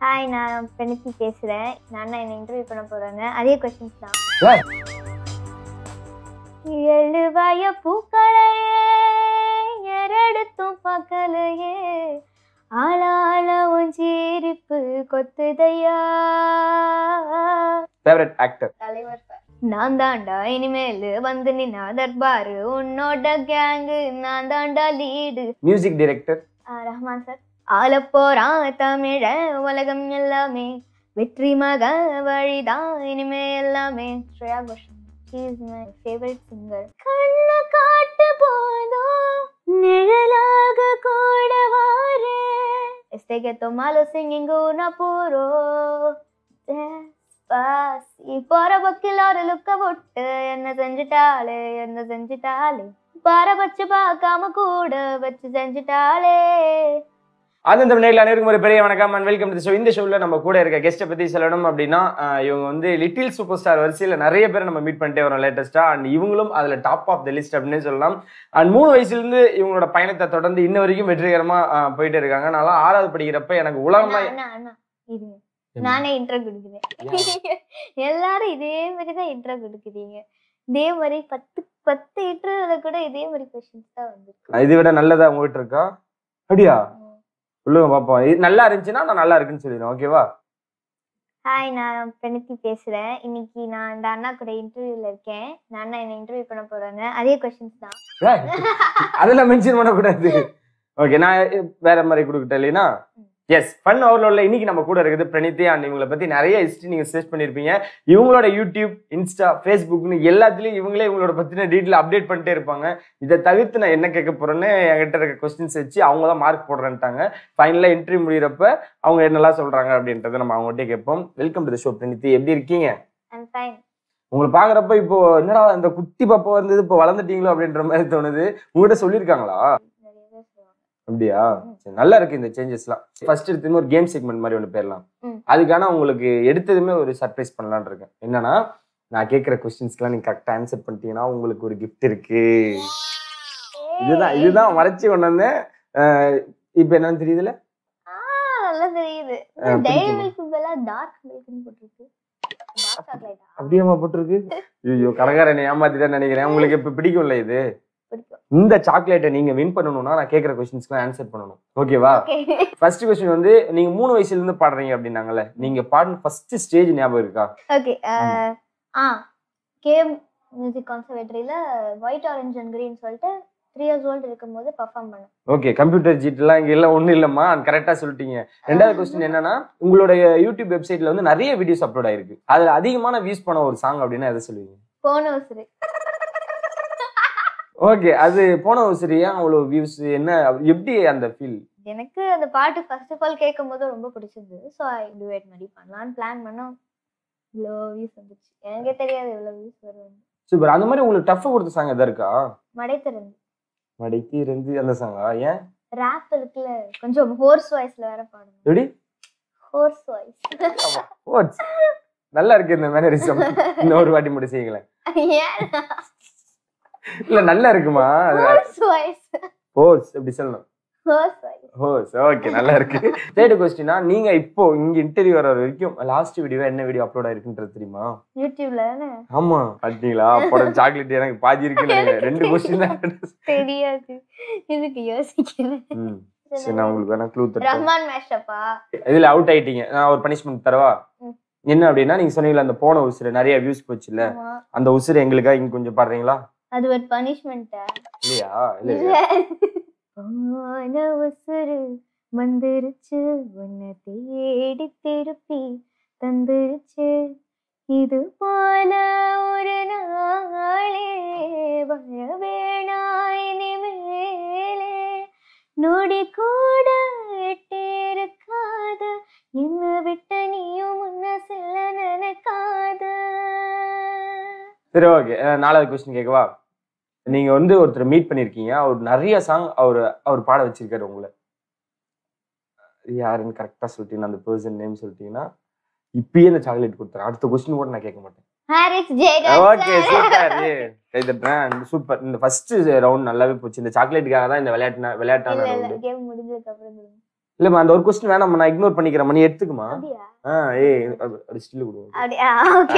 Hi நான் பிரணித்தி பேசுகிறேன் நான் என்ன இன்டர்வியூ பண்ண போகிறாங்க அதே கொஸ்டின்ஸ் தான் ஏய், எழுவாய பூக்களையே எரடுத்தும் பார்க்கலையே ஆளாள உஞ்சிரிப்பு கொத்துதையா ஃபேவரட் ஆக்டர் தலைவர் நான் தாண்டா இனிமேல் வந்து நின்னா தர்பாரு உன்னோட கேங்கு நான் தாண்டா lead music director Rahman sir ஆளப்போறான் தமிழ உலகம் எல்லாமே வெற்றி மக வழிதான் இனிமே எல்லாமே ஸ்ரேயா கோஷன் இஸ் மை ஃபேவரட் சிங்கர் கண்ணு காட்டு போதும் நிழலாக கூட வாரு este que tomalo singing una puro பாசி போற பக்கில் ஒரு லுக்க விட்டு என்ன செஞ்சுட்டாளே என்ன செஞ்சுட்டாளே பாரபட்ச பார்க்காம கூட வச்சு செஞ்சுட்டாளே அது இந்த நேரில் அனைவருக்கும் ஒரு பெரிய வணக்கம் அண்ட் வெல்கம் டு ஷோ இந்த ஷோவில் நம்ம கூட இருக்க கெஸ்ட்டை பற்றி சொல்லணும் அப்படின்னா ஆஹ், இவங்க வந்து லிட்டில் சூப்பர் ஸ்டார் வரிசையில் நிறைய பேர் நம்ம மீட் பண்ணிட்டே வரோம் லேட்டஸ்ட்டாக அண்ட் இவங்களும் அதில் டாப் ஆஃப் த லிஸ்ட் அப்படின்னு சொல்லலாம் அண்ட் மூணு வயசுலேருந்து இவங்களோட பயணத்தை தொடர்ந்து இன்ன வரைக்கும் வெற்றிகரமாக போயிட்டு இருக்காங்க நான் ஆறாவது படிக்கிறப்ப எனக்கு அண்ணா, உலகமா அண்ணா, அண்ணா, இருங்க. நானே இன்ட்ரோ கொடுக்குறேன் எல்லாரும் இதே மாதிரி தான் இன்ட்ரோ கொடுக்குறீங்க இதே மாதிரி பத்து பத்து இன்ட்ரோல கூட இதே மாதிரி கொஸ்டின்ஸ் தான் வந்து இதை விட நல்லதா உங்ககிட்ட இருக்கா அப்படியா சொல்லுங்க பார்ப்போம் இது நல்லா இருந்துச்சுன்னா நான் நல்லா இருக்குன்னு சொல்லிடுறேன் ஓகேவா ஹாய் நான் பிரணித்தி பேசுறேன் இன்னைக்கு நான் இந்த அண்ணா கூட இன்டர்வியூல இருக்கேன் நான் அண்ணா என்ன இன்டர்வியூ பண்ண போறாங்க அதே கொஸ்டின்ஸ் தான் ஏய், அதெல்லாம் மென்ஷன் பண்ணக்கூடாது ஓகே நான் வேற மாதிரி கொடுக்கிட்டேன் இல்லைன்னா எஸ் ஃபன் ஓவர்லோட்ல இன்னைக்கு நம்ம கூட இருக்குது பிரணீதி அண்ட் இவங்களை பத்தி நிறைய ஹிஸ்ட்ரி நீங்க சர்ச் பண்ணிருப்பீங்க இவங்களோட யூடியூப் இன்ஸ்டா ஃபேஸ்புக்னு எல்லாத்துலயும் இவங்களே இவங்களோட பத்தின டீட்டெயில் அப்டேட் பண்ணிட்டே இருப்பாங்க இதை தவிர்த்து நான் என்ன கேட்க போறேன்னு என்கிட்ட இருக்க கொஸ்டின்ஸ் வச்சு அவங்க தான் மார்க் போடுறேன்ட்டாங்க ஃபைனலா இன்டர்வியூ முடியிறப்ப அவங்க என்னெல்லாம் சொல்றாங்க அப்படின்றத நம்ம அவங்ககிட்ட கேட்போம் welcome to the show Praneeti எப்படி இருக்கீங்க ஐம் ஃபைன் உங்களை பாக்குறப்ப இப்போ என்னடா இந்த குட்டி பாப்பா வந்தது இப்போ வளர்ந்துட்டீங்களோ அப்படின்ற மாதிரி தோணுது உங்ககிட்ட சொல்லியிருக்காங்களா நிறைய பேர் சொல்லுவாங்க அப்படியா சரி, நல்லா இருக்கு இந்த சேஞ்சஸ்லாம் ஃபர்ஸ்ட் எடுத்து ஒரு கேம் செக்மெண்ட் மாதிரி ஒன்று போயிடலாம் ம். அதுக்கான உங்களுக்கு எடுத்ததுமே ஒரு சர்ப்ரைஸ் பண்ணலாம்னு இருக்கேன் என்னன்னா நான் கேட்குற கொஸ்டின்ஸ்க்குலாம் நீங்க கரெக்டாக ஆன்சர் பண்ணிட்டீங்கன்னா உங்களுக்கு ஒரு gift இருக்கு இதுதான் இதுதான் மறைச்சு கொண்டு வந்தேன் அஹ், இப்போ என்னன்னு தெரியுதுல ஆ, நல்லா தெரியுது ஆ, டெய்ரி பிடிக்குமா? மில்க் பதிலா டார்க் மில்க்னு போட்டிருக்கு டார்க் சாக்லேட்டா அப்படியேமா போட்டிருக்கு ஐயோ கடைக்காரனை ஏமாத்திட்டேன்னு நினைக்கிறேன் உங்களுக்கு இப்போ பிடிக்கும்ல இது பிடிக்கும் இந்த சாக்லேட்டை நீங்க வின் பண்ணணும்னா நான் கேட்குற கொஸ்டின்ஸ்க்குலாம் ஆன்சர் பண்ணணும் ஓகேவா ஓகே ஃபர்ஸ்ட் கொஸ்டின் வந்து நீங்க மூணு வயசுல இருந்து பாடுறீங்க அப்படின்னாங்கல்ல நீங்க பாடின ஃபர்ஸ்ட் ஸ்டேஜ் ஞாபகம் இருக்கா ஓகே ஆ கேம் மியூசிக் கான்சர்வேட்டரியில ஒயிட் ஆரஞ்ச் அண்ட் கிரீன் சொல்லிட்டு த்ரீ இயர்ஸ் ஓல்டு இருக்கும்போது பர்ஃபார்ம் பண்ணேன் ஓகே கம்ப்யூட்டர் ஜீட்லாம் இங்க எல்லாம் ஒண்ணும் இல்லம்மா கரெக்டா சொல்லிட்டீங்க ரெண்டாவது கொஸ்டின் என்னன்னா உங்களுடைய யூடியூப் வெப்சைட்ல வந்து நிறைய வீடியோஸ் அப்லோட் ஆயிருக்கு அதுல அதிகமான வியூஸ் பண்ண ஒரு சாங் அப்படின்னா எதை சொல்லுவீங்க போன உசுரு ஓகே அது போன சரியா அவ்வளவு வியூஸ் என்ன எப்படி அந்த ஃபீல் எனக்கு அந்த பாட்டு ஃபர்ஸ்ட் ஆஃப் ஆல் கேட்கும் போது ரொம்ப பிடிச்சிருந்தது ஸோ ஐ டுவேட் மாதிரி பண்ணலாம்னு பிளான் பண்ணோம் இவ்வளோ வியூஸ் வந்துச்சு எனக்கே தெரியாது இவ்வளோ வியூஸ் வரும் சூப்பர் அந்த மாதிரி உங்களுக்கு டஃப் கொடுத்த சாங் எதா இருக்கா மடை திறந்து மடைக்கு இருந்து அந்த சாங்கா ஏன் ரேப் இருக்குல்ல கொஞ்சம் ஹோர்ஸ் வாய்ஸ்ல வேற பாடணும் எப்படி ஹோர்ஸ் வாய்ஸ் Words. நல்லா இருக்கு இந்த மேனரிசம் இன்னொரு வாட்டி மட்டும் செய்யுங்களேன் ஏன் இல்ல நல்லா இருக்குமா ஹோர்ஸ் வாய்ஸ் ஹோர்ஸ் எப்படி சொல்லணும் ஹோர்ஸ் வாய்ஸ் ஹோர்ஸ் ஓகே நல்லா இருக்கு தேர்ட் கொஸ்டினா நீங்க இப்போ இங்க இன்டர்வியூ வர வரைக்கும் லாஸ்ட் வீடியோ என்ன வீடியோ அப்லோட் ஆயிருக்குன்றது தெரியுமா யூடியூப்ல தானே ஆமா பாத்தீங்களா போட சாக்லேட் எனக்கு பாதி இருக்குன்னு நினைக்கிறேன். ரெண்டு கொஸ்டின் தான் தெரியாது இதுக்கு யோசிக்கிறேன் ம். சரி நான் உங்களுக்கு வேணா க்ளூ தரேன் ரஹ்மான் மேஷப்பா இதுல அவுட் ஆயிட்டீங்க நான் ஒரு பனிஷ்மெண்ட் தரவா ம். என்ன அப்படின்னா நீங்க சொன்னீங்கல்ல அந்த போன உசுறு நிறைய வியூஸ் போச்சுல்ல ஆமா. அந்த உசுறு எங்களுக்கா இங்க கொஞ்சம் பாடுறீங்களா அது ஒரு பனிஷ்மெண்ட்டா இல்லையா இல்ல போன உசுறு வந்துருச்சு உன்னை தேடி திருப்பி தந்துருச்சு இது போல ஒரு நாளே வர வேணாய் இனிமேலே நொடி கூட எட்டிருக்காத என்ன விட்ட நீயும் முன்ன செல்ல நினைக்காத சரி ஓகே நாலாவது கொஸ்டின் கேட்கவா நீங்க வந்து ஒருத்தர் மீட் பண்ணிருக்கீங்க அவர் நிறைய சாங் அவர் அவர் பாட வச்சிருக்காரு உங்களை யாருன்னு கரெக்டா சொல்லிட்டீங்கன்னா அந்த பர்சன் நேம் சொல்லிட்டீங்கன்னா இப்பயே இந்த சாக்லேட் கொடுத்துறேன் அடுத்த கொஸ்டின் கூட நான் கேட்க மாட்டேன் ஹாரிஸ் ஜெயராஜ் ஓகே சூப்பர் கை தட்டுறேன் சூப்பர் இந்த ஃபர்ஸ்ட் ரவுண்ட் நல்லாவே போச்சு இந்த சாக்லேட்டுக்காக தான் இந்த விளையாட்டு இல்ல விளையாட்டான இல்ல ரவுண்டு கேம் முடிஞ்சதுக்கு அப்புறம் சொல்லுங்க. இல்லம்மா அந்த ஒரு கொஸ்டின் வேணாம் நான் இக்னோர் பண்ணிக்கிறேன் நீ எடுத்துக்குமா அப்படியா ஆ ஏய் அது ஸ்டில் கொடுங்க அப்படியா ஓகே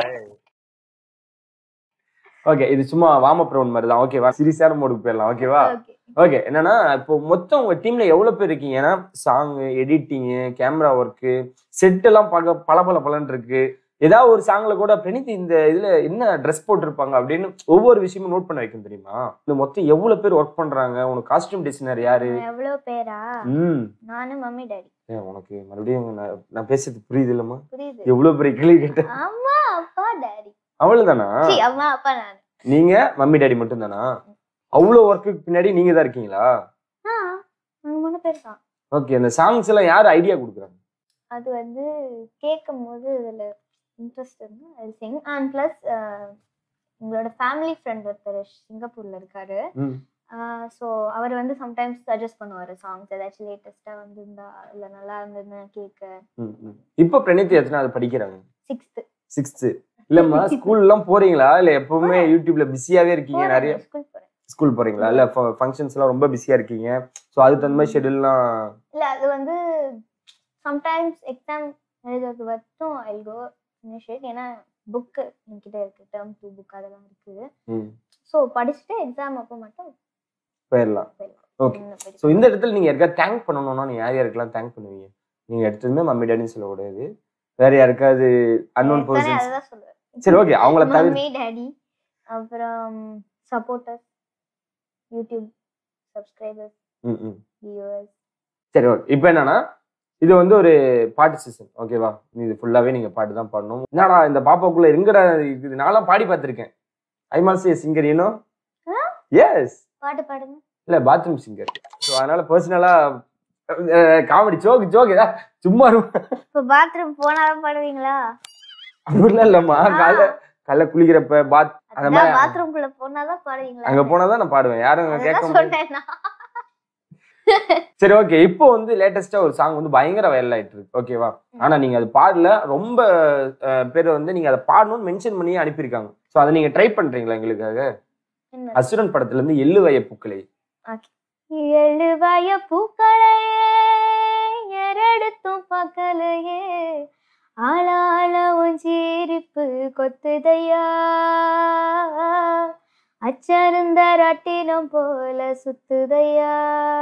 ஓகே இது சும்மா வார்ம் அப் ரவுண்ட் மாதிரி தான் ஓகேவா சீரியஸான மோடுக்கு போயிடலாம் ஓகேவா ஓகே ஓகே என்னன்னா இப்போ மொத்தம் உங்க டீம்ல எவ்வளவு பேர் இருக்கீங்க ஏன்னா song editing camera work set எல்லாம் பார்க்க பல பல பலன் இருக்கு ஏதாவது ஒரு சாங்ல கூட பிரணீத் இந்த இதுல என்ன ட்ரெஸ் போட்டிருப்பாங்க அப்படின்னு ஒவ்வொரு விஷயமும் நோட் பண்ண வைக்கும் தெரியுமா இந்த மொத்தம் எவ்வளவு பேர் ஒர்க் பண்றாங்க உனக்கு காஸ்டியூம் டிசைனர் யாரு எவ்வளவு பேரா ம் நானும் மம்மி டாடி ஏன் உனக்கு மறுபடியும் நான் நான் பேசுறது புரியுது இல்லம்மா புரியுது எவ்வளவு பெரிய கேள்வி கேட்டேன் அம்மா அப்பா டாடி அவ்வளவுதானா சி அம்மா அப்பா நானு நீங்க மம்மி டாடி மட்டும் தானா அவ்வளவு ஒர்க்குக்கு பின்னாடி நீங்க தான் இருக்கீங்களா ஆ நாங்க மூணு பேர் தான் ஓகே அந்த சாங்ஸ் எல்லாம் யார் ஐடியா கொடுக்குறாங்க அது வந்து கேட்கும் போது இதுல இன்ட்ரெஸ்ட் இருந்து அது சிங் அண்ட் ப்ளஸ் உங்களோட ஃபேமிலி ஃப்ரெண்ட் ஒருத்தர் சிங்கப்பூர்ல இருக்காரு ம் ஸோ அவர் வந்து சம்டைம்ஸ் சஜஸ்ட் பண்ணுவார் சாங்ஸ் ஏதாச்சும் லேட்டஸ்ட்டாக வந்திருந்தா இல்லை நல்லா இருந்ததுன்னு கேட்க ம், ம். இப்போ பிரணீத் எத்தனாவது படிக்கிறாங்க சிக்ஸ்த்து சிக்ஸ்த்து இல்லம்மா ஸ்கூல் எல்லாம் போறீங்களா இல்ல எப்பவுமே யூடியூப்ல பிஸியாவே இருக்கீங்க நிறைய ஸ்கூல் போகிறேன் ஸ்கூல் போறீங்களா இல்ல ஃபங்க்ஷன்ஸ் எல்லாம் ரொம்ப பிஸியா இருக்கீங்க சோ அதுக்கு தகுந்த மாதிரி ஷெட்யூல்லாம் இல்லை அது வந்து சம்டைம்ஸ் எக்ஸாம் எழுதுறது வரைக்கும் ஐ கோ இனிஷியேட் ஏன்னா புக்கு என்கிட்ட இருக்கு டேர்ம் டூ புக் அதெல்லாம் இருக்குது ஸோ படிச்சுட்டு எக்ஸாம் அப்போ மட்டும் போயிடலாம் Okay. இன்னும் போயிட்டு- சோ இந்த இடத்துல நீங்க யாருக்கா தேங்க் பண்ணணும்னா நீங்க யார் யாருக்கெல்லாம் தேங்க் பண்ணுவீங்க நீங்க எடுத்ததுமே மம்மி டாடின்னு சொல்லக்கூடாது வேற யாருக்காவது அன்னோன் எடுத்தோடனே பர்சன்ஸ் அதுதான் சொல்லுவேன் சரி ஓகே அவங்கள தவிர மம்மி டாடி அப்புறம் சப்போர்ட்டர்ஸ் யூடியூப் சப்ஸ்கிரைபர்ஸ் ம், ம். வியூவர்ஸ் சரி ஓகே இப்போ என்னன்னா இது வந்து ஒரு பாட்டு சீசன் ஓகேவா இது ஃபுல்லாவே நீங்க பாட்டு தான் பாடணும் என்னடா இந்த பாப்பாக்குள்ள எங்கடா இருக்குது நான்லாம் பாடி பார்த்திருக்கேன் ஐ மாஸ் a singer you know? Yes பாட்டு பாடுங்க இல்ல பாத்ரூம் சிங்கர் ஸோ அதனால பர்சனலா காமெடி ஜோக் ஜோக் ஏதா சும்மா இருக்கும். இப்போ பாத்ரூம் போனாதான் பாடுவீங்களா அப்படிலாம் இல்லம்மா காலைல காலைல குளிக்கிறப்ப பாத் அந்த அதான் மாதிரி பாத்ரூம்குள்ள போனாதான் பாடுவீங்களா அங்க போனாதான் நான் பாடுவேன் யாரும் அங்க கேட்க அதுதான் முடியாது சொன்னேன் நான். சரி ஓகே இப்போ வந்து லேட்டஸ்டா ஒரு சாங் வந்து பயங்கர வைரல் ஆயிட்டு இருக்கு ஓகேவா ஆனா நீங்க அது பாடல ரொம்ப அஹ், பேர் வந்து நீங்க அதை பாடணும்னு மென்ஷன் பண்ணி அனுப்பியிருக்காங்க ஸோ அதை நீங்க ட்ரை பண்றீங்களா எங்களுக்காக என்ன? அசுரன் படத்துல இருந்து எள்ளு வய பூக்களை எழுவாய பூக்களையே எரடுத்தும் பக்கலையே ஆளாள உஞ்சீரிப்பு கொத்துதையா அச்சருந்த ரட்டினம் போல சுத்துதையா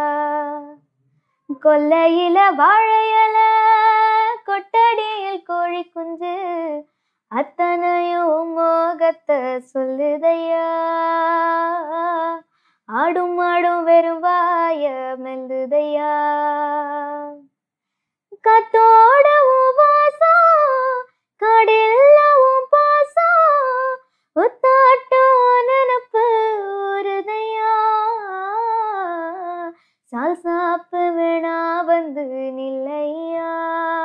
கொல்லையில வாழையல கொட்டடியில் கோழி குஞ்சு அத்தனையும் மோகத்தை சொல்லுதையா ஆடும் ஆடும் வெறும் வாய மெல்லுதையா கத்தோட உன் வாசம் கடில்ல உன் பாசம் ஒத்தாட்டம் நினப்பு ஊறுதையா சால் சாப்பு வேணா வந்து நில்லையா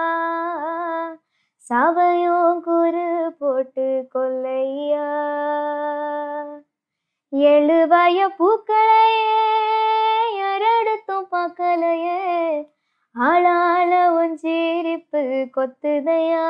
சவையும் குரு போட்டு கொல்லையா எழுவாய பூக்களையே யாரெடுத்தும் பார்க்கலையே ஆளாள ஒஞ்சிரிப்பு கொத்துதையா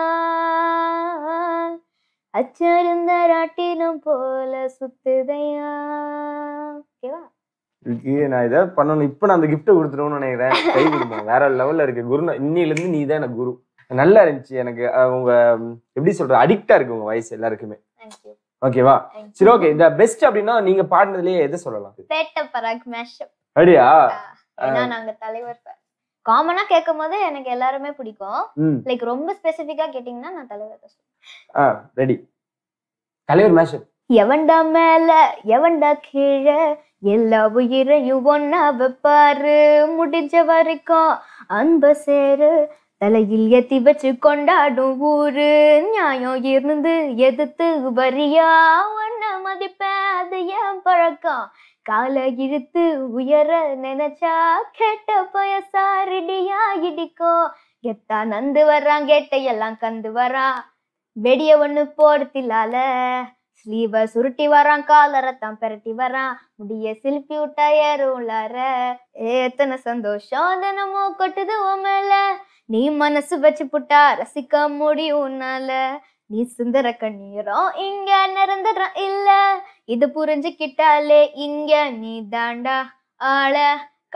அச்சருந்த ராட்டினம் போல சுத்துதையா ஓகேவா இதுக்கு நான் ஏதாவது பண்ணணும் இப்போ நான் அந்த கிஃப்ட்டை கொடுத்துருவோம்னு நினைக்கிறேன் கை கொடுமா வேற லெவல்ல இருக்கு குரு இன்னில இருந்து நீ தான் எனக்கு குரு நல்லா இருந்துச்சு எனக்கு அஹ், உங்க ம், எப்படி சொல்ற அடிக்டா இருக்கு உங்க வயசு எல்லாருக்குமே தேங்க்யூ ஓகேவா சரி ஓகே இந்த பெஸ்ட் அப்படின்னா நீங்க பாடினதுலயே எதை சொல்லலாம் பேட்ட பராக் மேஷப் அப்படியா ஏன்னா நாங்க தலைவர் காமனா கேட்கும் போது எனக்கு எல்லாருமே பிடிக்கும் ம் லைக் ரொம்ப ஸ்பெசிஃபிக்கா கேட்டிங்கன்னா நான் தலைவர் தான் சொல்லுவேன் ஆ ரெடி தலைவர் மேஷன் எவன்டா மேல எவன்டா கீழே எல்லா உயிரையும் ஒன்னா வைப்பாரு முடிஞ்ச வரைக்கும் அன்ப சேரு தலையில் ஏத்தி வச்சு கொண்டாடும் ஊரு நியாயம் இருந்து எதிர்த்து வரியா ஒன்ன மதிப்பேன் அது என் பழக்கம் காலை இழுத்து உயர நினைச்சா கெட்ட பயசாரிடியா இடிக்கோ கெத்தா நந்து வர்றான் கெட்டையெல்லாம் கந்து வரான் வெடிய ஒண்ணு போடுத்திலால ஸ்லீவ சுருட்டி வரான் காலரத்தான் பெரட்டி வரான் முடிய சிலுப்பி விட்டா ஏறும்லார எத்தனை சந்தோஷம் தினமோ கொட்டுது உன் மேல நீ மனசு வச்சு புட்டா ரசிக்க முடியும் உன்னால நீ சுந்தர கண்ணீரம் இங்க நிரந்தரம் இல்ல இது புரிஞ்சுக்கிட்டாலே இங்க நீ தாண்டா ஆள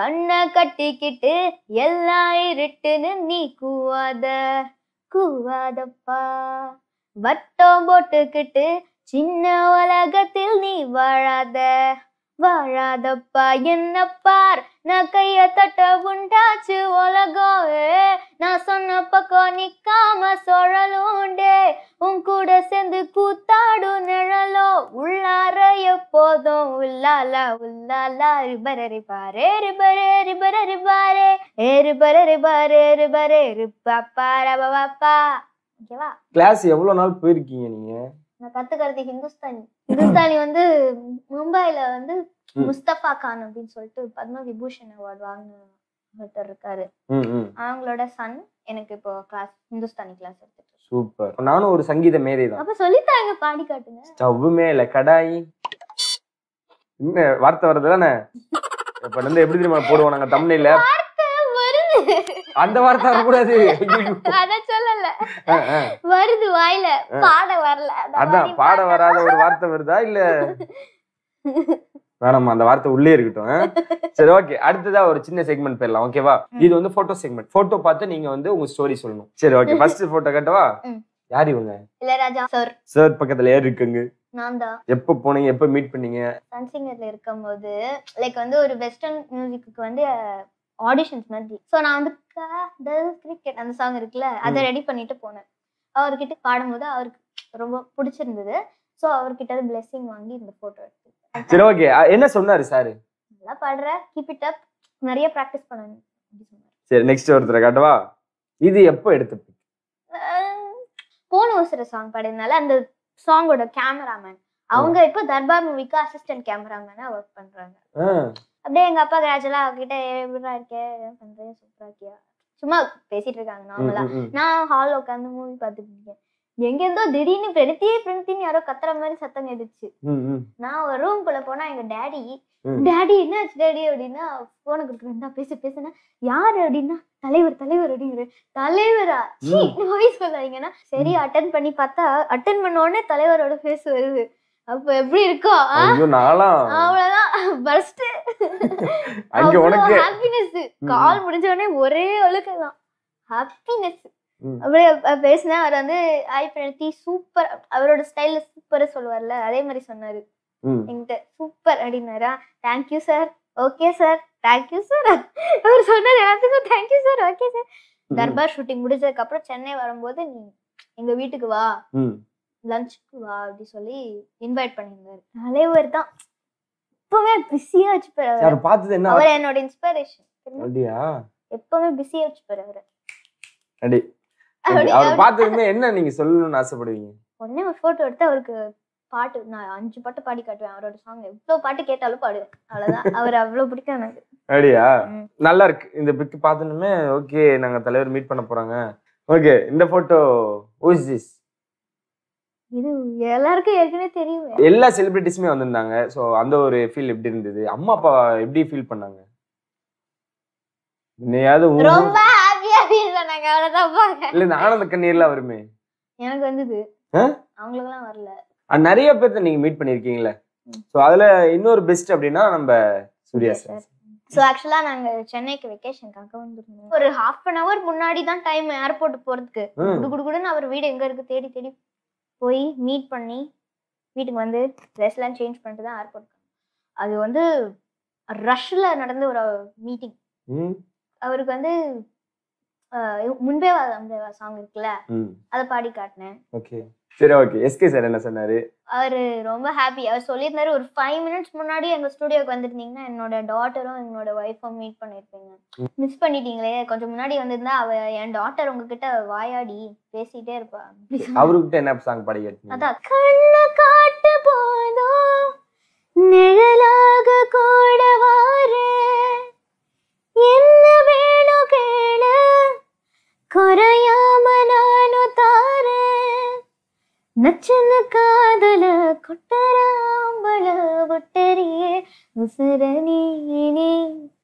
கண்ணை கட்டிக்கிட்டு எல்லாம் இருட்டுன்னு நீ கூவாத கூவாதப்பா வட்டம் போட்டுக்கிட்டு சின்ன உலகத்தில் நீ வாழாத வாழாதப்பா என்ன பார் நான் கைய தட்ட உண்டாச்சு உலகம் ஏ. நான் சொன்ன பக்கம் நிக்காம சுழலுண்டே உன் கூட சேர்ந்து கூத்தாடும் நிழலோ உள்ளார எப்போதும் உள்ளாலா உள்ளாலா ரிபரரி பாரே ரிபரே ரிபரரி பாரே ஏ ரிபரரி பாரே ரிபரே ரிப்பாப்பா ரபாப்பா ஓகேவா கிளாஸ் எவ்வளவு நாள் போயிருக்கீங்க நீங்க நான் கத்துக்கிறது ஹிந்துஸ்தானி ஹிந்துஸ்தானி வந்து மும்பைல வந்து ம். முஸ்தபா கான் அப்படின்னு சொல்லிட்டு பத்ம விபூஷன் அவார்டு வாங்கின ஒருத்தர் இருக்காரு ம் ம் அவங்களோட சன் எனக்கு இப்போ கிளாஸ் ஹிந்துஸ்தானி கிளாஸ் எடுத்துட்டு இருக்காரு. சூப்பர் நானும் ஒரு சங்கீத மேதை தான் அப்ப சொல்லித்தாங்க பாடி காட்டுங்க ஸ்டவ் மேல கடாயி என்ன வார்த்தை வருது தானே இப்ப வந்து எப்படி தெரியுமா போடுவோம் நாங்க தமிழ்ல வார்த்தை வருது அந்த வார்த்தை வரக்கூடாது ஐயையோ. அத சொல்லல ஆ, ஆ. வருது வாயில பாட வரல அந்த அதான் மாதிரி பாட பாட்டு. வராத ஒரு வார்த்தை வருதா இல்ல வேணாமா அந்த வார்த்தை உள்ளே இருக்கட்டும் ஆ? சரி ஓகே அடுத்ததா ஒரு சின்ன செக்மெண்ட் போயிடலாம் ஓகேவா இது வந்து போட்டோ செக்மெண்ட் போட்டோ பார்த்து நீங்க வந்து உங்க ஸ்டோரி சொல்லணும் சரி ஓகே ஃபர்ஸ்ட் போட்டோ கட்டவா ம். யார் இவங்க இளையராஜா சார் சார் பக்கத்துல யார் இருக்குங்க நான் தான் எப்ப போனீங்க எப்ப மீட் பண்ணீங்க சன்சிங்கர்ல இருக்கும்போது லைக் வந்து ஒரு வெஸ்டர்ன் மியூசிக்கு வந்து ஆடிஷன்ஸ் மாதிரி ஸோ நான் வந்து காதல் கிரிக்கெட் அந்த சாங் இருக்குல்ல அதை ம். ரெடி பண்ணிட்டு போனேன் அவர்கிட்ட பாடும்போது அவருக்கு ரொம்ப பிடிச்சிருந்தது ஸோ அவர்கிட்ட பிளெஸிங் வாங்கி இந்த போட்டோ எடுத்து சரி ஓகே என்ன சொன்னாரு சார் நல்லா பாடுற கீப் இட் அப் நிறைய ப்ராக்டிஸ் பண்ணணும் அப்படி சொன்னார் சரி நெக்ஸ்ட் ஒருத்தரை காட்டவா இது எப்போ எடுத்த pic? அஹ் போன வருஷம் சாங் பாடினால அந்த சாங்கோட கேமராமேன் அவங்க இப்போ தர்பார் மூவிக்கு அசிஸ்டன்ட் கேமராமேனா ஒர்க் பண்றாங்க ஆ, அப்படியே எங்க அப்பா கிராஜுவலா அவகிட்ட எப்படிடா இருக்கே என்ன பண்றேன் சூப்பரா இருக்கியா சும்மா பேசிட்டு இருக்காங்க ம், நார்மலா ம், ம். நான் ஹால்ல உட்காந்து மூவி பார்த்துட்டு இருக்கேன் எங்க இருந்தோ திடீர்னு பிரணித்தியே பிரணித்தின்னு யாரோ கத்துற மாதிரி சத்தம் கேட்டுச்சு ம், ம். நான் ஒரு ரூம் குள்ள போனா எங்க டேடி ம். டேடி என்னாச்சு டேடி அப்படின்னா போனை கொடுக்குறேன் தான் பேச பேசுனா யாரு அப்படின்னா தலைவர் தலைவர் அப்படிங்கிற தலைவரா சீ நோய் சொல்லாதீங்கன்னா சரி அட்டன் பண்ணி பார்த்தா அட்டன் பண்ண உடனே தலைவரோட ஃபேஸ் வருது அப்ப எப்படி இருக்கும் ஆ? ஐயோ நாளாம் அவ்வளவுதான் பஸ்ட் அங்க உனக்கு ஹாப்பினஸ் கால் முடிஞ்ச உடனே ஒரே ஒழுக்கலாம் ஹாப்பினஸ் ம். அப்படியே அஹ் பேசினேன் அவர் வந்து ஐ பிரணித்தி சூப்பர் அவரோட ஸ்டைல்ல சூப்பரா சொல்லுவார்ல அதே மாதிரி சொன்னாரு ம், என்கிட்ட சூப்பர் அப்படின்னாரா thank you sir okay sir thank you sir அவர் சொன்னார் எல்லாத்துக்கும் தேங்க்யூ சார் ஓகே சார் ம், தர்பார் ஷூட்டிங் முடிஞ்சதுக்கு அப்புறம் சென்னை வரும்போது நீ எங்க வீட்டுக்கு வா ம். லஞ்சுக்கு வா அப்படி சொல்லி இன்வைட் பண்ணியிருந்தாரு தலைவர் தான் எப்பவுமே பிஸியா வச்சுப்பாரு அவரை. யார் பார்த்தது என்ன அவர் என்னோட இன்ஸ்பிரேஷன் அப்படியா எப்பவுமே பிஸியா வச்சுப்பாரு அவரை அடி அப்படி- அவர் அப்படி- பார்த்ததுமே என்ன நீங்க சொல்லணும்னு ஆசைப்படுவீங்க உடனே ஒரு போட்டோ எடுத்து அவருக்கு பாட்டு நான் அஞ்சு பாட்டு பாடி காட்டுவேன் அவரோட சாங் எவ்வளவு பாட்டு கேட்டாலும் பாடுவேன் அவ்வளவுதான் அவர் அவ்வளவு பிடிக்கும் எனக்கு அப்படியா ம். நல்லா இருக்கு இந்த பிக் பார்த்தனுமே ஓகே நாங்க தலைவர் மீட் பண்ண போறாங்க ஓகே இந்த போட்டோ இஸ் திஸ் இது எல்லாருக்கும் ஏற்கனவே தெரியும் எல்லா செலிபிரிட்டிஸுமே வந்திருந்தாங்க ஸோ அந்த ஒரு ஃபீல் எப்படி இருந்தது அம்மா அப்பா எப்படி ஃபீல் பண்ணாங்க இன்னையாவது ஊ- ரொம்ப ஹாப்பியா ஃபீல் பண்ணாங்க அவ்வளவுதான் பாங்க இல்ல இந்த ஆனந்த கண்ணீர்லாம் வருமே எனக்கு வந்தது ஆ? அவங்களுக்குலாம் வரல அஹ் நிறைய பேர்த்த நீங்க மீட் பண்ணிருக்கீங்களே ம். ஸோ அதுல இன்னொரு பெஸ்ட் அப்படின்னா நம்ம சூர்யா சார் ஸோ ஆக்சுவலா நாங்க சென்னைக்கு வெக்கேஷனுக்காக வந்திருந்தோம் ஒரு ஹாஃப் அன் ஹவர் முன்னாடி தான் டைம் ஏர்போர்ட் போறதுக்கு ம். குடு குடு குடுன்னு அவர் வீடு எங்க இருக்கு தேடி தேடி போய் மீட் பண்ணி வீட்டுக்கு வந்து ட்ரெஸ் எல்லாம் சேஞ்ச் பண்ணிட்டு தான் ஏர்போர்ட் அது வந்து ரஷ்ல நடந்த ஒரு மீட்டிங் ம் அவருக்கு வந்து அஹ், முன்பே வா முன்பே வா சாங் இருக்குல்ல ம் அதை பாடி காட்டினேன் ஓகே சரி ஓகே எஸ்கே சார் என்ன சொன்னாரு அவரு ரொம்ப ஹாப்பி அவர் சொல்லியிருந்தாரு ஒரு ஃபைவ் மினிட்ஸ் முன்னாடி எங்க ஸ்டுடியோக்கு வந்துருந்தீங்கன்னா என்னோட டாட்டரும் என்னோட ஒய்ஃபும் மீட் பண்ணிருப்பீங்க மிஸ் பண்ணிட்டீங்களே கொஞ்சம் முன்னாடி வந்திருந்தா அவ என் டாட்டர் உங்ககிட்ட வாயாடி பேசிட்டே இருப்பா அப்படி சொன்னா. அவர்கிட்ட என்ன சாங் பாடி கேட்டீங்க அதான் கண்ணு காட்டு போதும் நிழலாக கூட வாரு என்ன வேணும் கேளு குறையாம நானும் தாரேன் நச்சன காதல கொட்டராம்பள ஒட்டரியே உசுர நீனே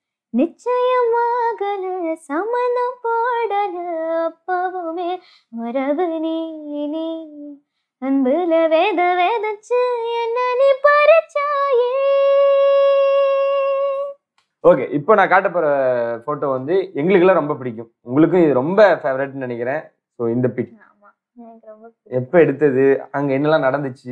நிச்சயமாகல சமணம் போடல அப்பவுமே உறவு நீனே அன்புல வேத வேதச்சு என்ன நீ பறிச்சாயே ஓகே இப்போ நான் காட்ட போற போட்டோ வந்து எங்களுக்கெல்லாம் ரொம்ப பிடிக்கும் உங்களுக்கும் இது ரொம்ப ஃபேவரட்னு நினைக்கிறேன் ஸோ இந்த பிக் ஆமா எனக்கு ரொம்ப எப்போ எடுத்தது அங்க என்னெல்லாம் நடந்துச்சு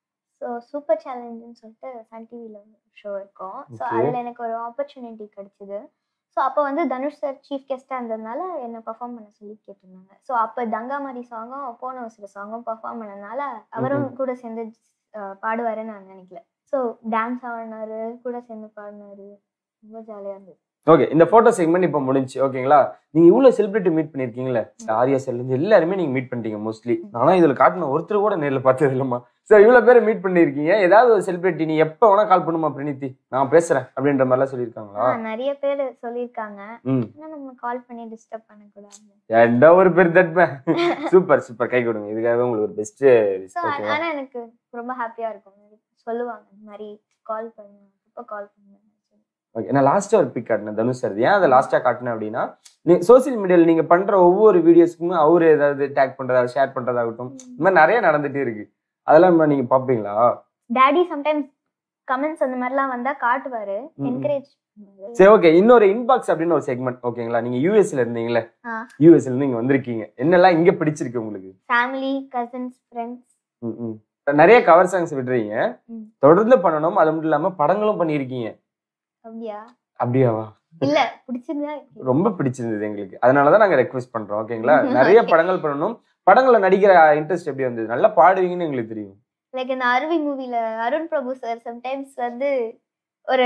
ஸோ சூப்பர் சேலஞ்சுன்னு சொல்லிட்டு சன் டிவியில் ஷோ இருக்கும் ஸோ Okay. அதில் எனக்கு ஒரு ஆப்பர்ச்சுனிட்டி கிடைச்சிது ஸோ அப்போ வந்து தனுஷ் சார் சீஃப் கெஸ்ட்டாக இருந்ததுனால என்னை பர்ஃபார்ம் பண்ண சொல்லி கேட்டிருந்தாங்க ஸோ அப்போ தங்காமாரி சாங்கும் போன ஒரு சாங்கும் பர்ஃபார்ம் பண்ணனால அவரும் கூட சேர்ந்து அஹ், பாடுவாருன்னு நான் நினைக்கல ஸோ டான்ஸ் ஆடினாரு கூட சேர்ந்து பாடினாரு ரொம்ப ஜாலியாக இருந்தது ஓகே இந்த போட்டோ செக்மெண்ட் இப்போ முடிஞ்சு ஓகேங்களா நீங்க இவ்வளவு செலிபிரிட்டி மீட் பண்ணிருக்கீங்களே ஆரியா செல் இருந்து எல்லாருமே நீங்க மீட் பண்ணிட்டீங்க மோஸ்ட்லி ஆனா இதுல காட்டின ஒருத்தர் கூட நேர்ல பார்த்தது இல்லம்மா சார் இவ்வளவு பேரை மீட் பண்ணிருக்கீங்க ஏதாவது ஒரு செலிபிரிட்டி நீ எப்ப வேணா கால் பண்ணுமா பிரணீதி நான் பேசுறேன் அப்படின்ற மாதிரிலாம் சொல்லியிருக்காங்களா ஆ, நிறைய பேர் சொல்லியிருக்காங்க ம் ஆனால் நம்ம கால் பண்ணி டிஸ்டர்ப் பண்ணக்கூடாது என்ன ஒரு பேர் தட்மே சூப்பர் சூப்பர் கை கொடுங்க இதுக்காக உங்களுக்கு ஒரு பெஸ்ட் ஸோ ஓகேவா ஆனால் எனக்கு ரொம்ப ஹாப்பியாக இருக்கும் சொல்லுவாங்க இந்த மாதிரி கால் பண்ணு இப்போ கால் பண்ணு ஓகே நான் லாஸ்டா ஒரு பிக் காட்டினேன் தனுஷ் சார் ஏன் அதை லாஸ்டா காட்டினேன் அப்படின்னா நீ சோசியல் மீடியால நீங்க பண்ற ஒவ்வொரு வீடியோஸ்க்குமே அவரு ஏதாவது டேக் பண்றதா ஷேர் பண்றதாகட்டும் இந்த மாதிரி நிறைய நடந்துட்டே இருக்கு அதெல்லாம் நீங்க பாப்பீங்களா டாடி சம்டைம்ஸ் கமெண்ட்ஸ் அந்த மாதிரிலாம் வந்தா காட்டுவாரு ம். என்கரேஜ் சரி ஓகே இன்னொரு இன்பாக்ஸ் அப்படின்னு ஒரு செக்மெண்ட் ஓகேங்களா நீங்க யூஎஸ்ல இருந்தீங்களே ஆ. யூஎஸ்ல இருந்து இங்க வந்திருக்கீங்க என்னெல்லாம் இங்க பிடிச்சிருக்கு உங்களுக்கு ஃபேமிலி கசின்ஸ் ஃப்ரெண்ட்ஸ் ம், ம். நிறைய கவர் சாங்ஸ் விடுறீங்க ம். தொடர்ந்து பண்ணணும் அது மட்டும் இல்லாம படங்களும் பண்ணியிருக்கீங்க அப்படியா அப்படியாவா இல்ல பிடிச்சிருந்தா ரொம்ப பிடிச்சிருந்தது எங்களுக்கு அதனாலதான் நாங்க ரெக்வெஸ்ட் பண்றோம் ஓகேங்களா நிறைய படங்கள் பண்ணணும் படங்கள்ல நடிக்கிற இன்ட்ரெஸ்ட் எப்படி வந்தது நல்லா பாடுவீங்கன்னு எங்களுக்கு தெரியும் லைக் இந்த அருவி மூவில அருண் பிரபு சார் சம்டைம்ஸ் வந்து ஒரு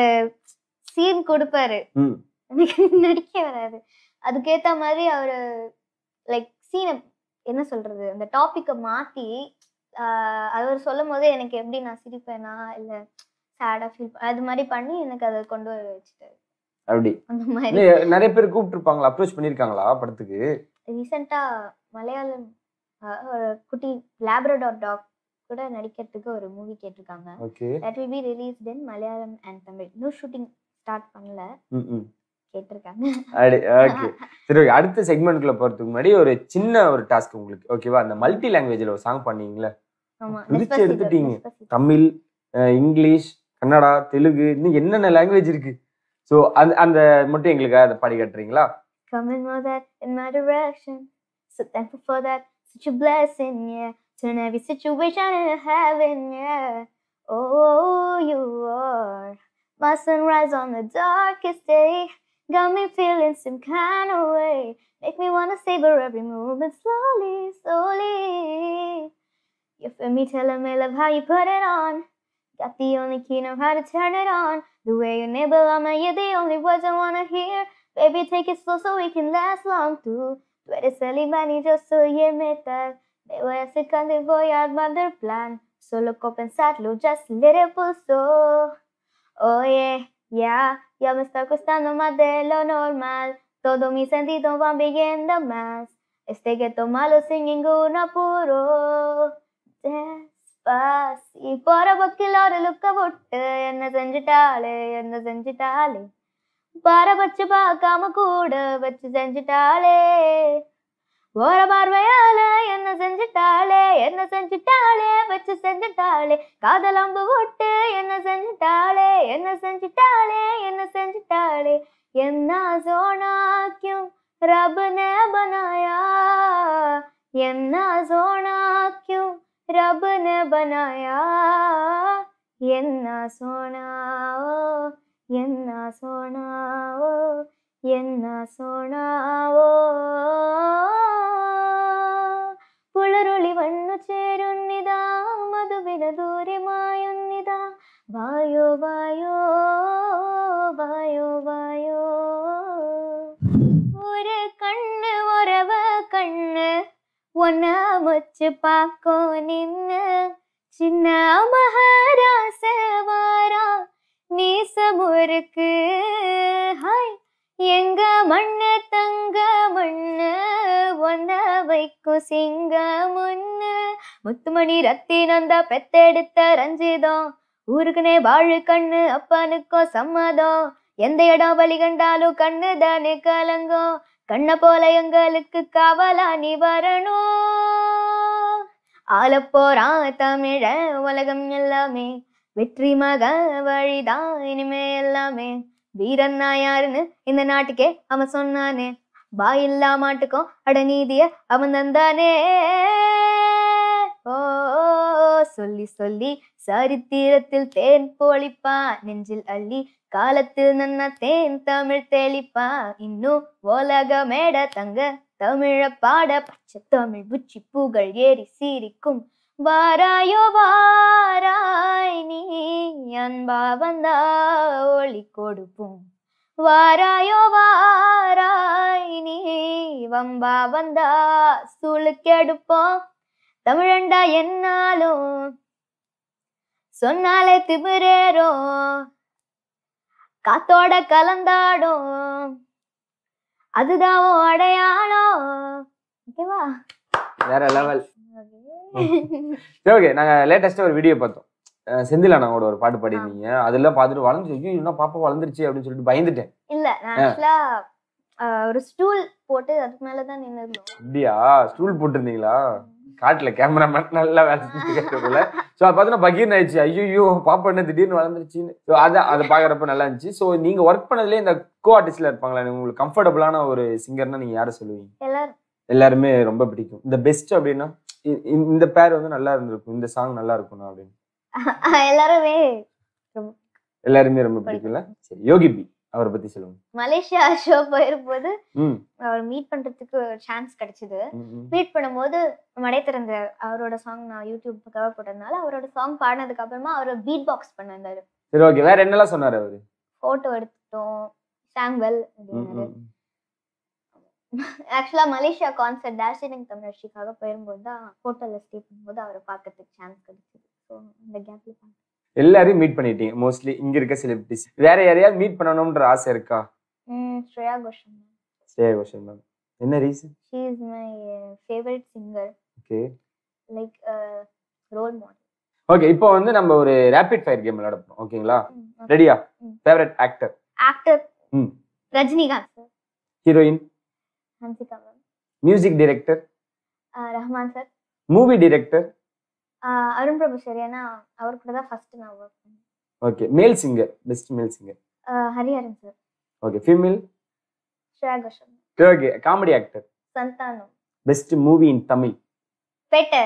சீன் கொடுப்பாரு ம். எனக்கு நடிக்க வராது அதுக்கேத்த மாதிரி அவரு லைக் சீனை என்ன சொல்றது அந்த டாபிக்கை மாத்தி ஆஹ் அவர் சொல்லும் போது எனக்கு எப்படி நான் சிரிப்பேனா இல்ல சேடா ஃபீல் அது மாதிரி பண்ணி எனக்கு அதை கொண்டு வர வச்சுட்டாரு அப்படி அந்த மாதிரி இன்னும் நிறைய பேர் கூப்பிட்டுருப்பாங்களா அப்ரோச் பண்ணிருக்காங்களா படத்துக்கு ரீசெண்டா மலையாளம் ஆஹ் ஒரு குட்டி லேப்ரடார் டாக் கூட நடிக்கிறதுக்கு ஒரு மூவி கேட்டிருக்காங்க okay that will be released in Malayalam and Tamil இன்னும் ஷூட்டிங் ஸ்டார்ட் பண்ணல ம் ம் கேட்டிருக்காங்க அப்படி ஓகே சரி okay. அடுத்த செக்மெண்ட்குள்ள போறதுக்கு முன்னாடி ஒரு சின்ன ஒரு டாஸ்க் உங்களுக்கு ஓகேவா அந்த மல்டி லாங்குவேஜ்ல ஒரு சாங் பண்ணீங்களே ஆமா பிரிச்சு Despacito, எடுத்துட்டீங்க. Despacito. தமிழ் அஹ், இங்கிலீஷ் கன்னடா தெலுங்கு இன்னும் என்னென்ன லாங்குவேஜ் இருக்கு ஸோ அந்த அந்த மட்டும் எங்களுக்கு அதை பாடி காட்டுறீங்களா Come and know that in my direction. So thankful for that, such a blessing, yeah. Turn every situation into heaven, yeah. Oh, you are my sunrise on the darkest day. Got me feeling some kind of way. Make me wanna savor every moment slowly, slowly. You feel me telling me love how you put it on. Got the only key know how to turn it on. The way you nibble on me, you're the only words I wanna hear. Baby, take it slow so we can last long too. Tú eres el imán y yo soy el metal. Me voy acercando y voy a armar el plan. Solo con pensarlo, just let it pulso. Oye, ya, ya me está costando más de lo normal. Todos mis sentidos van pidiendo más. Este que malo sin ningún apuro. Despacito. போற பக்கில் ஒரு லுக்க விட்டு என்ன செஞ்சுட்டாளே என்ன செஞ்சுட்டாளே பாரபட்ச பார்க்காம கூட வச்சு செஞ்சுட்டாளே ஓர பார்வையால என்ன செஞ்சுட்டாளே என்ன செஞ்சுட்டாளே வச்சு செஞ்சுட்டாளே காதல் அம்பு விட்டு என்ன செஞ்சுட்டாளே என்ன செஞ்சுட்டாளே என்ன செஞ்சுட்டாளே என்ன சோனா क्यों रब ने बनाया என்ன சோனா क्यों रब ने बनाया என்ன சோனா ஓ என்ன சோனா ஓ என்ன சோனா ಓ ಪುಳರುಳಿ ವಣ್ಣು ಚೇರುನ್ನಿದ ಮಧುವಿನ ದೂರಿ ಮಾಯುನ್ನಿದ ವಾಯೋ ವಾಯೋ வாயோ வாயோ ஒரு கண்ணு உறவ கண்ணு ஒன்ன வச்சு பார்க்கும் நின்னு சின்ன மகாராச வாரா நீசமுருக்கு ஹாய் எங்க மண்ணு தங்க மண்ணு ஒன்ன வைக்கும் சிங்க முன்னு முத்துமணி ரத்தினந்தா பெத்தெடுத்த ரஞ்சிதம் ஊருக்குனே வாழு கண்ணு அப்பனுக்கும் சம்மதம் எந்த இடம் வழி கண்டாலும் கண்ணு தானே கலங்கும் கண்ண போல எங்களுக்கு காவலா நீ வரணும் ஆளப்போறான் தமிழ உலகம் எல்லாமே வெற்றி மக வழிதான் இனிமே எல்லாமே வீரன்னா யாருன்னு இந்த நாட்டுக்கே அவன் சொன்னானே பாயில்லா மாட்டுக்கும் அட நீதிய அவன் தந்தானே ஓ சொல்லி சொல்லி சரித்திரத்தில் தேன் போலிப்பா நெஞ்சில் அள்ளி காலத்தில் நன்ன தேன் தமிழ் தெளிப்பா இன்னும் உலக மேட தங்க தமிழ பாட பச்சை தமிழ் புச்சி பூகள் ஏறி சீரிக்கும் வாராயோ வாராய் நீ அன்பா வந்தா ஒளி கொடுப்போம் வாராயோ வாராய் நீ வம்பா வந்தா சுளுக்கெடுப்போம் தமிழண்டா என்னாலும் சொன்னாலே திமிரேறும் காத்தோட கலந்தாடும் அதுதான் உன் அடையாளம் ஓகேவா வேற லெவல் ஓகே நாங்க லேட்டஸ்டா ஒரு வீடியோ பார்த்தோம் அஹ் செந்தில் அண்ணாவோட ஒரு பாட்டு பாடிருந்தீங்க அதெல்லாம் பார்த்துட்டு வளர்ந்து ஐயோ என்ன பாப்பா வளர்ந்துருச்சு அப்படின்னு சொல்லிட்டு பயந்துட்டேன் இல்ல நான் ஆக்சுவலா ஒரு ஸ்டூல் போட்டு அதுக்கு மேலதான் நின்னுருந்தோம் அப்படியா ஸ்டூல் போட்டிருந்தீங்களா காட்டுல கேமராமேன் நல்லா வேலை செஞ்சுட்டு போல ஸோ அது பார்த்தீங்கன்னா பகீர்னு ஆயிடுச்சு ஐயோ பாப்பா என்ன திடீர்னு வளர்ந்துருச்சுன்னு ஸோ அதை அதை பார்க்குறப்ப நல்லா இருந்துச்சு ஸோ நீங்க ஒர்க் பண்ணதுலேயே இந்த கோ ஆர்டிஸ்ட்ல இருப்பாங்களா உங்களுக்கு கம்ஃபர்டபுளான ஒரு சிங்கர்னா நீங்க யாரை சொல்லுவீங்க எல்லாரும் எல்லாருமே ரொம்ப பிடிக்கும் இந்த பெஸ்ட் அப்படின்னா இ- இ- இந்த பேர் வந்து நல்லா இருந்திருக்கும் இந்த சாங் நல்லா இருக்கும்னா அப்படின்னு எல்லாருமே எல்லாருமே ரொம்ப பிடிக்கும்ல சரி யோகி பி அவரை பத்தி சொல்லுங்க மலேசியா ஷோ போயிருக்கும்போது ம் அவர் மீட் பண்றதுக்கு சான்ஸ் கிடைச்சது ம், ம். மீட் பண்ணும்போது மடை திறந்த அவரோட சாங் நான் யூடியூப் கவர் போட்டதுனால அவரோட சாங் பாடினதுக்கு அப்புறமா அவர் பீட் பாக்ஸ் பண்ணிருந்தாரு சரி ஓகே வேற என்னெல்லாம் சொன்னாரு அவரு போட்டோ எடுத்துட்டோம் சாங்வெல் ம், அப்படின்னாரு ம். ஆக்சுவலா மலேசியா கான்சர்ட் டார்ஜிலிங் தமிழர்ச்சிக்காக போயிரும்போது தான் ஹோட்டல்ல ஸ்டே பண்ணும்போது அவரை பார்க்கறதுக்கு சான்ஸ் கிடைச்சது ஸோ இந்த கேப்ல எல்லாரையும் மீட் பண்ணிட்டீங்க மோஸ்ட்லி இங்க இருக்க செலிபிரிட்டிஸ் வேற யாரையாவது மீட் பண்ணணும்ன்ற ஆசை இருக்கா ம் ஸ்ரேயா கோஷன் சரி கொஸ்டின் மேம் என்ன reason she is my favourite singer okay like role model okay இப்போ வந்து நம்ம ஒரு ரேபிட் ஃபயர் கேம் விளையாட போறோம் ஓகேங்களா ரெடியா ம். ஃபேவரட் ஆக்டர் ஆக்டர் ம் Rajinikanth sir heroine Hansika ma'am music director Rahman sir movie director Arun Prabhu sir ஏன்னா அவர் கூட தான் ஃபர்ஸ்ட் நான் ஒர்க் பண்ணேன் okay male singer best male singer ah Hariharan sir okay female Shreya கோஷன் okay comedy actor Santhanam best movie in Tamil Petta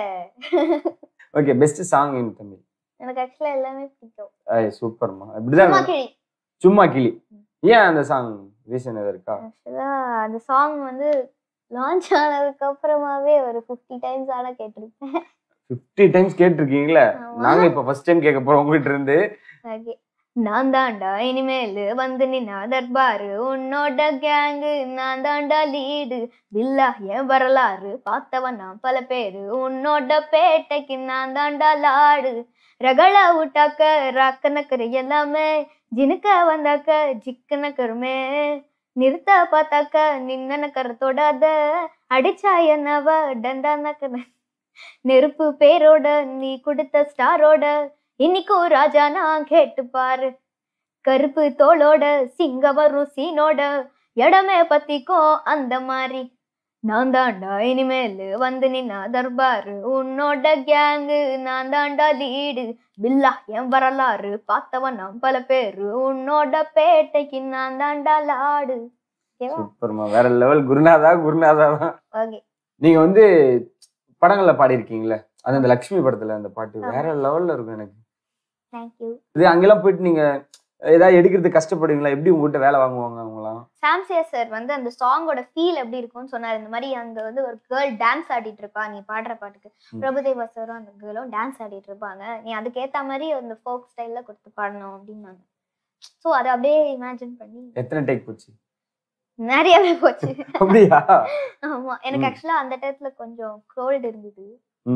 okay best song in Tamil எனக்கு ஆக்சுவலா எல்லாமே பிடிக்கும் ஐ சூப்பர்மா இப்படிதான் சும்மா வேணும். கிளி சும்மா கிளி ஏன் அந்த சாங் ரீசன் எதாவது இருக்கா ஆக்சுவலா அந்த சாங் வந்து லான்ச் ஆனதுக்கு அப்புறமாவே ஒரு ஃபிஃப்டி டைம்ஸ் ஆனா கேட்டிருப்பேன் ஃபிஃப்டி டைம்ஸ் கேட்டிருக்கீங்களே ஆமா. நாங்க இப்ப ஃபர்ஸ்ட் டைம் கேட்க போறோம் உங்ககிட்ட இருந்து Okay. நான் தாண்டா இனிமேல் வந்து நின்னா தர்பாரு உன்னோட கேங்கு நான் தாண்டா லீடு பில்லா என் வரலாறு பார்த்தவன் நான் பல பேரு உன்னோட பேட்டைக்கு நான் தாண்டா லாடு ரகள விட்டாக்க ராக்க நக்கரு எல்லாமே ஜினுக்க வந்தாக்க ஜிக்கு நக்கருமே நிறுத்த பார்த்தாக்க நின்ன நக்கர தொடாத அடிச்சா என்னவ டண்டா நக்கர நெருப்பு பேரோட நீ கொடுத்த ஸ்டாரோட இன்னைக்கும் ராஜா நான் கேட்டு பாரு கருப்பு தோளோட சிங்க வரும் சீனோட இடமே பத்திக்கும் அந்த மாதிரி நான் தாண்டா இனிமேல் வந்து நின்னா தர்பாரு உன்னோட கேங்கு நான் தாண்டா லீடு பில்லா என் வரலாறு பார்த்தவன் நான் பல பேரு உன்னோட பேட்டைக்கு நான் தாண்டா லாடு ஓகேவா சூப்பர்மா வேற லெவல் குருநாதா குருநாதா தான் ஓகே நீங்க வந்து படங்கள்ல பாடியிருக்கீங்களே அது அந்த லக்ஷ்மி படத்துல அந்த பாட்டு வேற லெவல்ல இருக்கும் எனக்கு தேங்க்யூ இது அங்கெல்லாம் போயிட்டு நீங்க ஏதாவது எடுக்கிறதுக்கு கஷ்டப்படுவீங்களா எப்படி உங்ககிட்ட வேலை வாங்குவாங்க அவங்களாம் சாம்சியா சார் வந்து அந்த சாங்கோட ஃபீல் எப்படி இருக்கும்னு சொன்னார் இந்த மாதிரி அங்க வந்து ஒரு கேர்ள் டான்ஸ் ஆடிட்டு இருப்பா நீ பாடுற பாட்டுக்கு ம். பிரபுதேவா சாரும் அந்த கேர்ளும் டான்ஸ் ஆடிட்டு இருப்பாங்க நீ அதுக்கேத்த மாதிரி அந்த ஃபோக் ஸ்டைல்ல கொடுத்து பாடணும் அப்படின்னாங்க ஸோ அதை அப்படியே இமேஜின் பண்ணி எத்தனை டேக் போச்சு நிறையவே போச்சு அப்படியா ஆமா எனக்கு ம். ஆக்சுவலா அந்த டயத்துல கொஞ்சம் கோல்டு இருந்தது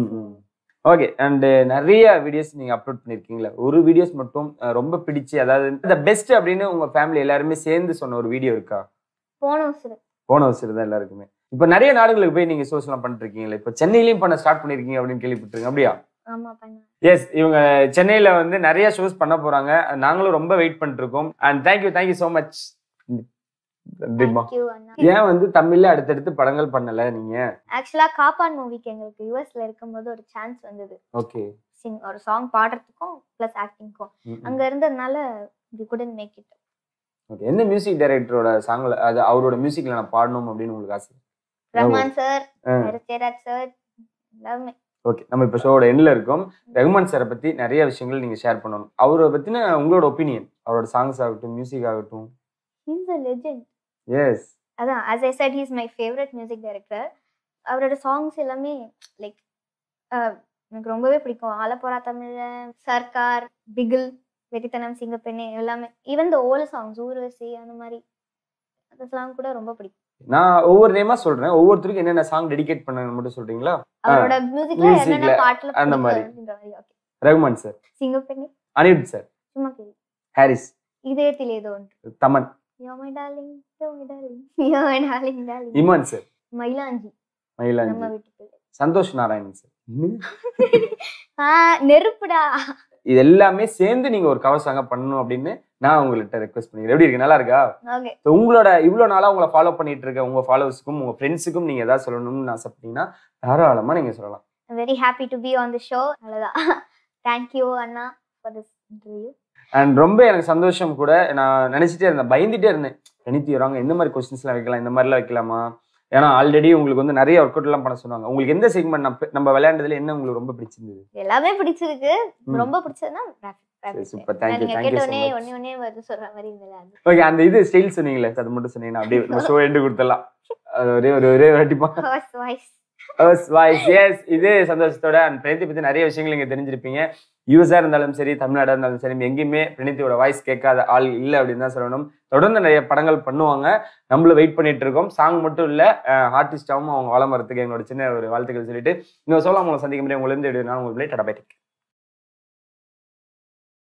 ஓகே அண்ட் நிறைய வீடியோஸ் நீங்க அப்லோட் பண்ணிருக்கீங்களா ஒரு வீடியோஸ் மட்டும் அஹ், ரொம்ப பிடிச்சு அதாவது இந்த பெஸ்ட் அப்படின்னு உங்க ஃபேமிலி எல்லாருமே சேர்ந்து சொன்ன ஒரு வீடியோ இருக்கா போன வருஷம் போன வருஷம் தான் எல்லாருக்குமே இப்போ நிறைய நாடுகளுக்கு போய் நீங்க ஷோஸ் எல்லாம் பண்ணிட்டு இருக்கீங்களா இப்போ சென்னையிலயும் பண்ண ஸ்டார்ட் பண்ணிருக்கீங்க அப்படின்னு கேள்விப்பட்டிருக்கேன் அப்படியா ஆமா பண்ணேன் எஸ் இவங்க சென்னையில வந்து நிறைய ஷோஸ் பண்ண போறாங்க நாங்களும் ரொம்ப வெயிட் பண்ணிட்டு இருக்கோம் and thank you thank you so much நன்றிம்மா தேங்க்யூ அண்ணா ஏன் வந்து தமிழ்ல அடுத்தடுத்து படங்கள் பண்ணல நீங்க ஆக்சுவலா காப்பான் மூவிக்கு எங்களுக்கு யூஎஸ்ல இருக்கும்போது ஒரு சான்ஸ் வந்தது ஓகே சிங் ஒரு சாங் பாடுறதுக்கும் ப்ளஸ் ஆக்டிங்க்கும் அங்க இருந்ததுனால we couldn't make it okay எந்த மியூசிக் டைரக்டரோட சாங்ல அது அவரோட மியூசிக்ல நான் பாடணும் அப்படின்னு உங்களுக்கு ஆசை ரஹ்மான் சார் ஆ. ஜெயராஜ் சார் எல்லாமே ஓகே நம்ம இப்போ ஷோவோட எண்ணில் இருக்கோம் ரகுமான் சாரை பத்தி நிறைய விஷயங்கள் நீங்க ஷேர் பண்ணணும் அவரை பத்தின உங்களோட ஒப்பீனியன் அவரோட சாங்ஸ் ஆகட்டும் மியூசிக் ஆகட்டும் ஹீஸ் அ லெஜெண்ட் எஸ் அதான் as I said he's my favourite music director அவரோட சாங்ஸ் எல்லாமே லைக் எனக்கு ரொம்பவே பிடிக்கும் ஆலப்போரா தமிழ சர்க்கார் பிகில் வெறித்தனம் சிங்கப்பெண்ணே எல்லாமே even the old songs Urvasi அந்த மாதிரி அந்த சாங் கூட ரொம்ப பிடிக்கும் நான் ஒவ்வொரு நேமா சொல்றேன் ஒவ்வொருத்தருக்கும் என்னென்ன சாங் டெடிகேட் பண்ணணும் மட்டும் சொல்றீங்களா அவரோட மியூசிக்ல musicல என்னென்ன பாட்டுல அந்த பிடிக்கும் மாதிரி. அப்படின்ற மாதிரி okay Rahman sir Singappenne Anirudh sir சும்மா கேள்வி ஹாரிஸ் இதயத்தில் ஏதோ ஒன்று Thaman You're my darling, you're my darling, you're my darling, darling. Imman sir மயிலாஞ்சி நம்ம மயிலாஞ்சி வீட்டு பிள்ளை சந்தோஷ் நாராயணன் சார் ஆ, நெருப்புடா இது எல்லாமே சேர்ந்து நீங்க ஒரு கவர் சாங்கா பண்ணணும் அப்படின்னு நான் உங்கள்கிட்ட ரெக்வஸ்ட் பண்ணிக்கிறேன் எப்படி இருக்கு நல்லா இருக்கா ஓகே So, உங்களோட இவ்வளவு நாளா உங்களை ஃபாலோ பண்ணிட்டு இருக்க உங்க ஃபாலோவர்ஸ்க்கும் உங்க ஃப்ரெண்ட்ஸுக்கும் நீங்க ஏதாவது சொல்லணும்னு ஆசைப்பட்டீங்கன்னா தாராளமா நீங்க சொல்லலாம் very happy to be on the show அவ்வளோதான் தேங்க்யூ அண்ணா ஃபார் திஸ் இன்டர்வியூ அண்ட் ரொம்ப எனக்கு சந்தோஷம் கூட நான் நினைச்சிட்டே இருந்தேன் பயந்துட்டே இருந்தேன் கணித்து வராங்க எந்த மாதிரி கொஸ்டின்ஸ்லாம் வைக்கலாம் இந்த மாதிரிலாம் வைக்கலாமா ஏன்னா ஆல்ரெடி உங்களுக்கு வந்து நிறைய ஒர்க் அவுட் எல்லாம் பண்ண சொன்னாங்க உங்களுக்கு எந்த செக்மெண்ட் நம்ம நம்ம விளையாண்டதுல என்ன உங்களுக்கு ரொம்ப பிடிச்சிருந்தது எல்லாமே பிடிச்சிருக்கு ம். ரொம்ப பிடிச்சதுன்னா rapid- rapid சரி, fire. super. Thank you, நீங்க thank you கேட்ட so உடனே much. ஒன்னே ஒன்னே வருது சொல்ற மாதிரி இருந்தது அது ஓகே அந்த இது ஸ்டைல் சொன்னீங்களே அது மட்டும் சொன்னீங்கன்னா அப்படியே நம்ம ஷோ எண்டு கொடுத்துடலாம் அது ஒரே ஒரு ஒரே வாட்டிமா ஃபர்ஸ்ட் வாய்ஸ் வாய்ஸ் எஸ் இதே சந்தோஷத்தோட அண்ட் பிரணீத்தை பத்தி நிறைய விஷயங்கள் நீங்க தெரிஞ்சிருப்பீங்க யூஎஸ்ஆ இருந்தாலும் சரி தமிழ்நாடா இருந்தாலும் சரி எங்கேயுமே பிரணீத்தியோட வாய்ஸ் கேட்காத ஆள் இல்லை அப்படின்னு தான் சொல்லணும் தொடர்ந்து நிறைய படங்கள் பண்ணுவாங்க நம்மளும் வெயிட் பண்ணிட்டு இருக்கோம் சாங் மட்டும் இல்ல ஆர்டிஸ்டாவும் அவங்க வளம் வரத்துக்கு எங்களோட சின்ன ஒரு வாழ்த்துக்கள் சொல்லிட்டு இன்னொரு சொல்ல உங்களை சந்திக்க முடியும் உங்களை இருந்து நான் உங்களுக்கு டாடா பை